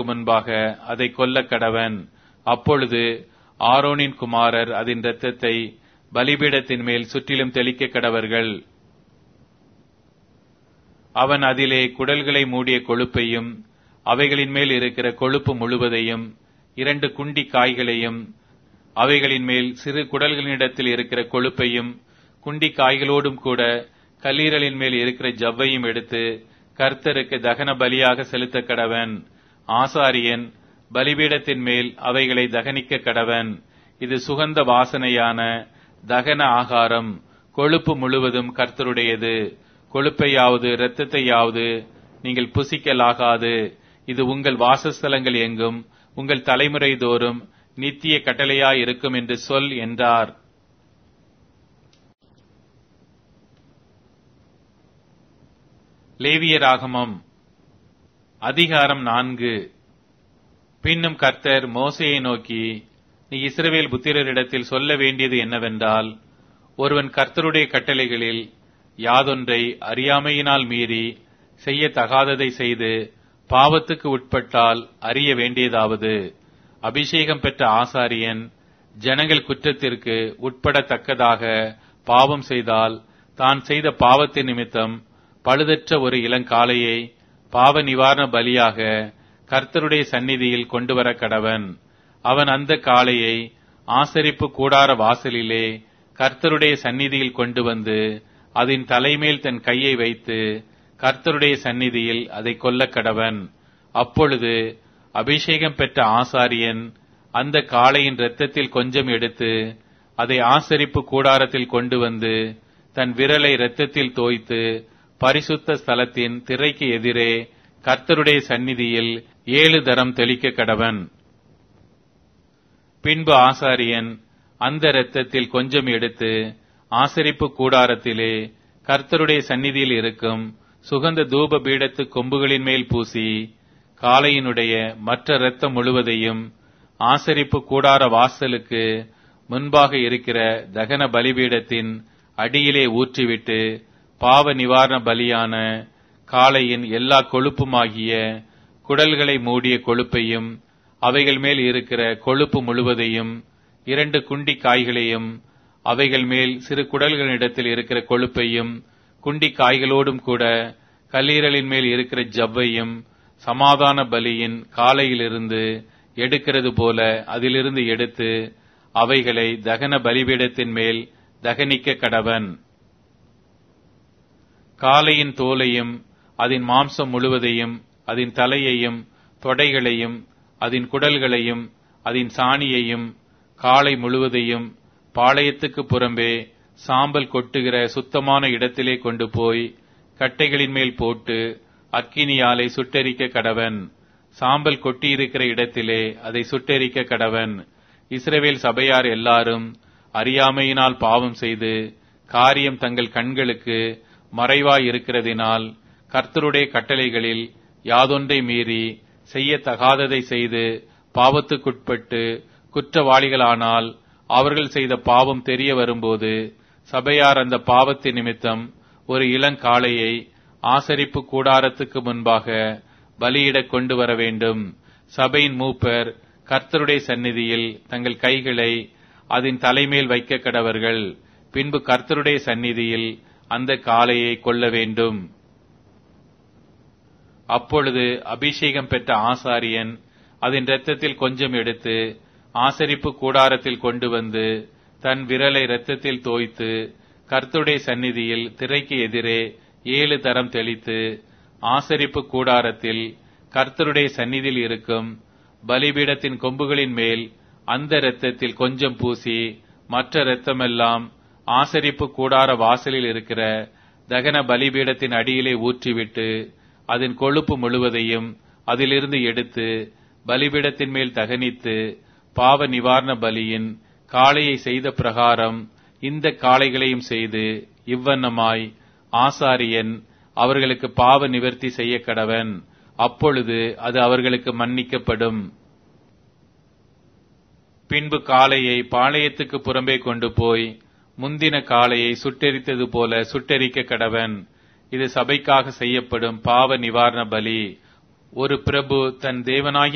முன்பாக அதை கொல்ல கடவன் அப்பொழுது ஆரோனின் குமாரர் அதன் இரத்தத்தை பலிபீடத்தின் மேல் சுற்றிலும் தெளிக்க கடவர்கள் அவன் அதிலே குடல்களை மூடிய கொழுப்பையும் அவைகளின் மேல் இருக்கிற கொழுப்பு முழுவதையும் இரண்டு குண்டி காய்களையும் அவைகளின் மேல் சிறு குடல்களினிடத்தில் இருக்கிற கொழுப்பையும் குண்டி காய்களோடும் கூட கல்லீரலின் மேல் இருக்கிற ஜவ்வையும் எடுத்து கர்த்தருக்கு தகன பலியாக செலுத்த கடவன் ஆசாரியன் பலிபீடத்தின் மேல் அவைகளை தகனிக்க கடவன் இது சுகந்த வாசனையான தகன ஆகாரம் கொழுப்பு முழுவதும் கர்த்தருடையது கொழுப்பையாவது இரத்தத்தையாவது நீங்கள் புசிக்கலாகாது இது உங்கள் வாசஸ்தலங்கள் எங்கும் உங்கள் தலைமுறை தோறும் நித்திய கட்டளையாயிருக்கும் என்று சொல் என்றார் லேவியராகமம் அதிகாரம் நான்கு பின்னும் கர்த்தர் மோசையை நோக்கி நீ இஸ்ரவேல் புத்திரரிடத்தில் சொல்ல வேண்டியது என்னவென்றால் ஒருவன் கர்த்தருடைய கட்டளைகளில் யாதொன்றை அறியாமையினால் மீறி செய்யத்தகாததை செய்து பாவத்துக்கு உட்பட்டால் அறிய வேண்டியதாவது அபிஷேகம் பெற்ற ஆசாரியன் ஜனங்கள் குற்றத்திற்கு உட்படத்தக்கதாக பாவம் செய்தால் தான் செய்த பாவத்தின் நிமித்தம் பழுதற்ற ஒரு இளங்காளையை பாவ நிவாரண பலியாக கர்த்தருடைய சந்நிதியில் கொண்டு வர கடவன் அவன் அந்த காளையை ஆசரிப்பு கூடார வாசலிலே கர்த்தருடைய சந்நிதியில் கொண்டு வந்து அதன் தலைமேல் தன் கையை வைத்து கர்த்தருடைய சந்நிதியில் அதை கொல்ல கடவன் அப்பொழுது அபிஷேகம் பெற்ற ஆசாரியன் அந்த காளையின் இரத்தத்தில் கொஞ்சம் எடுத்து அதை ஆசரிப்பு கூடாரத்தில் கொண்டு வந்து தன் விரலை இரத்தத்தில் தோய்த்து பரிசுத்த ஸ்தலத்தின் திரைக்கு எதிரே கர்த்தருடைய சந்நிதியில் ஏழு தரம் தெளிக்க கடவன் பின்பு ஆசாரியன் அந்த இரத்தத்தில் கொஞ்சம் எடுத்து ஆசரிப்பு கூடாரத்திலே கர்த்தருடைய சந்நிதியில் இருக்கும் சுகந்த தூப பீடத்து கொம்புகளின் மேல் பூசி காளையினுடைய மற்ற இரத்தம் முழுவதையும் ஆசரிப்பு கூடார வாசலுக்கு முன்பாக இருக்கிற தகன பலிபீடத்தின் அடியிலே ஊற்றிவிட்டு பாவ நிவாரண பலியான காளையின் எல்லா கொழுப்புமாகிய குடல்களை மூடிய கொழுப்பையும் அவைகள் மேல் இருக்கிற கொழுப்பு முழுவதையும் இரண்டு குண்டி காய்களையும் அவைகள் மேல் சிறு குடல்களிடத்தில் இருக்கிற கொழுப்பையும் குண்டி காய்களோடும் கூட கல்லீரலின் மேல் இருக்கிற ஜவ்வையும் சமாதான பலியின் காலையிலிருந்து எடுக்கிறது போல அதிலிருந்து எடுத்து அவைகளை தகன பலிபீடத்தின் மேல் தகனிக்க கடவன் காளையின் தோலையும் அதன் மாம்சம் முழுவதையும் அதன் தலையையும் தொடைகளையும் அதன் குடல்களையும் அதன் சாணியையும் காளை முழுவதையும் பாளையத்துக்கு புறம்பே சாம்பல் கொட்டுகிற சுத்தமான இடத்திலே கொண்டு போய் கட்டைகளின் மேல் போட்டு அக்கினியாலை சுட்டெரிக்க கடவன் சாம்பல் கொட்டியிருக்கிற இடத்திலே அதை சுட்டெரிக்க கடவன் இஸ்ரவேல் சபையார் எல்லாரும் அறியாமையினால் பாவம் செய்து காரியம் தங்கள் கண்களுக்கு மறைவாய் இருக்கிறதினால் கர்த்தருடைய கட்டளைகளில் யாதொன்றை மீறி செய்யத்தகாததை செய்து பாவத்துக்குட்பட்டு குற்றவாளிகளானால் அவர்கள் செய்த பாவம் தெரிய வரும்போது சபையார் அந்த பாவத்தின் நிமித்தம் ஒரு இளங்காளையை ஆசரிப்பு கூடாரத்துக்கு முன்பாக பலியிடக் கொண்டு வர வேண்டும் சபையின் மூப்பர் கர்த்தருடைய சந்நிதியில் தங்கள் கைகளை அதன் தலைமேல் வைக்க கடவர்கள் பின்பு கர்த்தருடைய சந்நிதியில் அந்த காளையை கொல்ல வேண்டும் அப்பொழுது அபிஷேகம் பெற்ற ஆசாரியன் அதன் இரத்தத்தில் கொஞ்சம் எடுத்து ஆசரிப்பு கூடாரத்தில் கொண்டு வந்து தன் விரலை இரத்தத்தில் தோய்த்து கர்த்தருடைய சந்நிதியில் திரைக்கு எதிரே ஏழு தரம் தெளித்து ஆசரிப்பு கூடாரத்தில் கர்த்தருடைய சந்நிதியில் இருக்கும் பலிபீடத்தின் கொம்புகளின் மேல் அந்த இரத்தத்தில் கொஞ்சம் பூசி மற்ற இரத்தமெல்லாம் ஆசரிப்பு கூடார வாசலில் இருக்கிற தகன பலிபீடத்தின் அடியிலே ஊற்றிவிட்டு அதன் கொழுப்பு முழுவதையும் அதிலிருந்து எடுத்து பலிபீடத்தின் மேல் தகனித்து பாவ நிவாரண பலியின் காளையை செய்த பிரகாரம் இந்த காளைகளையும் செய்து இவ்வண்ணமாய் ஆசாரியன் அவர்களுக்கு பாவ நிவர்த்தி செய்ய கடவன் அப்பொழுது அது அவர்களுக்கு மன்னிக்கப்படும் பின்பு காளையை பாளையத்துக்கு புறம்பே கொண்டு போய் முந்தின காளையை சுட்டெரித்தது போல சுட்டெரிக்க கடவன் இது சபைக்காக செய்யப்படும் பாவ நிவாரண பலி ஒரு பிரபு தன் தேவனாகிய